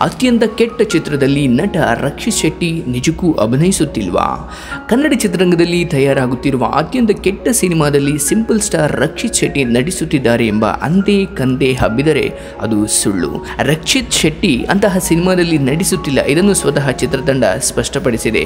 ಅತ್ಯಂತ ಕೆಟ್ಟ ಚಿತ್ರದಲ್ಲಿ ನಟ ರಕ್ಷಿತ್ ಶೆಟ್ಟಿ ನಿಜಕ್ಕೂ ಅಭಿನಯಿಸುತ್ತಿಲ್ವಾ ಕನ್ನಡ ಚಿತ್ರರಂಗದಲ್ಲಿ ತಯಾರಾಗುತ್ತಿರುವ ಅತ್ಯಂತ ಕೆಟ್ಟ ಸಿನಿಮಾದಲ್ಲಿ ಸಿಂಪಲ್ ಸ್ಟಾರ್ ರಕ್ಷಿತ್ ಶೆಟ್ಟಿ ನಟಿಸುತ್ತಿದ್ದಾರೆ ಎಂಬ ಅಂದೇ ಕಂದೆ ಹಬ್ಬಿದರೆ ಅದು ಸುಳ್ಳು ರಕ್ಷಿತ್ ಶೆಟ್ಟಿ ಅಂತಹ ಸಿನಿಮಾದಲ್ಲಿ ನಟಿಸುತ್ತಿಲ್ಲ ಇದನ್ನು ಸ್ವತಃ ಚಿತ್ರತಂಡ ಸ್ಪಷ್ಟಪಡಿಸಿದೆ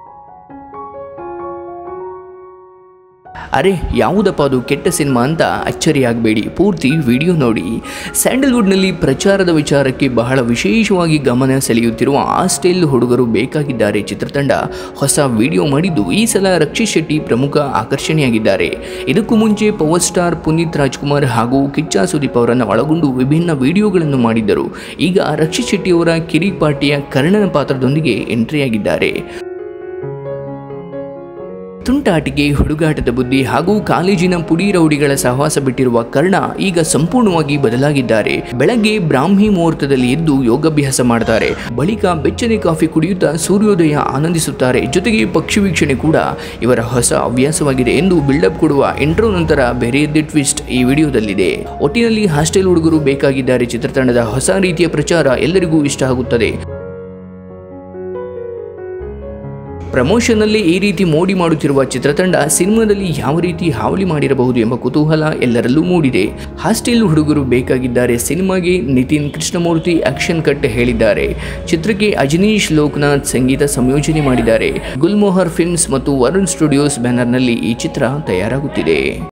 ಅರೆ ಯಾವುದಪ್ಪ ಅದು ಕೆಟ್ಟ ಸಿನಿಮಾ ಅಂತ ಅಚ್ಚರಿಯಾಗಬೇಡಿ ಪೂರ್ತಿ ವಿಡಿಯೋ ನೋಡಿ ಸ್ಯಾಂಡಲ್ವುಡ್ನಲ್ಲಿ ಪ್ರಚಾರದ ವಿಚಾರಕ್ಕೆ ಬಹಳ ವಿಶೇಷವಾಗಿ ಗಮನ ಸೆಳೆಯುತ್ತಿರುವ ಆಸ್ಟೇಲ್ ಹುಡುಗರು ಬೇಕಾಗಿದ್ದಾರೆ ಚಿತ್ರತಂಡ ಹೊಸ ವಿಡಿಯೋ ಮಾಡಿದ್ದು ಈ ಸಲ ರಕ್ಷಿತ್ ಶೆಟ್ಟಿ ಪ್ರಮುಖ ಆಕರ್ಷಣೆಯಾಗಿದ್ದಾರೆ ಇದಕ್ಕೂ ಮುಂಚೆ ಪವರ್ ಸ್ಟಾರ್ ಪುನೀತ್ ರಾಜ್ಕುಮಾರ್ ಹಾಗೂ ಕಿಚ್ಚ ಸುದೀಪ್ ಅವರನ್ನು ಒಳಗೊಂಡು ವಿಭಿನ್ನ ವಿಡಿಯೋಗಳನ್ನು ಮಾಡಿದ್ದರು ಈಗ ರಕ್ಷಿತ್ ಶೆಟ್ಟಿ ಅವರ ಕಿರಿಕ್ ಪಾರ್ಟಿಯ ಕರ್ಣನ ಪಾತ್ರದೊಂದಿಗೆ ಎಂಟ್ರಿಯಾಗಿದ್ದಾರೆ ತುಂಟಾಟಿಕೆ ಹುಡುಗಾಟದ ಬುದ್ಧಿ ಹಾಗೂ ಕಾಲೇಜಿನ ಪುಡಿ ರೌಡಿಗಳ ಸಹವಾಸ ಬಿಟ್ಟಿರುವ ಕರ್ಣ ಈಗ ಸಂಪೂರ್ಣವಾಗಿ ಬದಲಾಗಿದ್ದಾರೆ ಬೆಳಗ್ಗೆ ಬ್ರಾಹ್ಮಿ ಮುಹೂರ್ತದಲ್ಲಿ ಎದ್ದು ಯೋಗಾಭ್ಯಾಸ ಮಾಡ್ತಾರೆ ಬಳಿಕ ಬೆಚ್ಚನೆ ಕಾಫಿ ಕುಡಿಯುತ್ತಾ ಸೂರ್ಯೋದಯ ಆನಂದಿಸುತ್ತಾರೆ ಜೊತೆಗೆ ಪಕ್ಷಿ ವೀಕ್ಷಣೆ ಕೂಡ ಇವರ ಹೊಸ ಹವ್ಯಾಸವಾಗಿದೆ ಎಂದು ಬಿಲ್ಡಪ್ ಕೊಡುವ ಇಂಟ್ರೋ ನಂತರ ಬೇರೆಯದ್ದೇ ಟ್ವಿಸ್ಟ್ ಈ ವಿಡಿಯೋದಲ್ಲಿದೆ ಒಟ್ಟಿನಲ್ಲಿ ಹಾಸ್ಟೆಲ್ ಹುಡುಗರು ಬೇಕಾಗಿದ್ದಾರೆ ಚಿತ್ರತಂಡದ ಹೊಸ ರೀತಿಯ ಪ್ರಚಾರ ಎಲ್ಲರಿಗೂ ಇಷ್ಟ ಆಗುತ್ತದೆ ಪ್ರಮೋಷನ್ನಲ್ಲಿ ಈ ರೀತಿ ಮೋಡಿ ಮಾಡುತ್ತಿರುವ ಚಿತ್ರತಂಡ ಸಿನಿಮಾದಲ್ಲಿ ಯಾವ ರೀತಿ ಹಾವಳಿ ಮಾಡಿರಬಹುದು ಎಂಬ ಕುತೂಹಲ ಎಲ್ಲರಲ್ಲೂ ಮೂಡಿದೆ ಹಾಸ್ಟೆಲ್ ಹುಡುಗರು ಬೇಕಾಗಿದ್ದಾರೆ ಸಿನಿಮಾಗೆ ನಿತಿನ್ ಕೃಷ್ಣಮೂರ್ತಿ ಆಕ್ಷನ್ ಕಟ್ ಹೇಳಿದ್ದಾರೆ ಚಿತ್ರಕ್ಕೆ ಅಜನೀಶ್ ಲೋಕನಾಥ್ ಸಂಗೀತ ಸಂಯೋಜನೆ ಮಾಡಿದ್ದಾರೆ ಗುಲ್ಮೋಹರ್ ಫಿಲ್ಮ್ಸ್ ಮತ್ತು ವರುಣ್ ಸ್ಟುಡಿಯೋಸ್ ಬ್ಯಾನರ್ನಲ್ಲಿ ಈ ಚಿತ್ರ ತಯಾರಾಗುತ್ತಿದೆ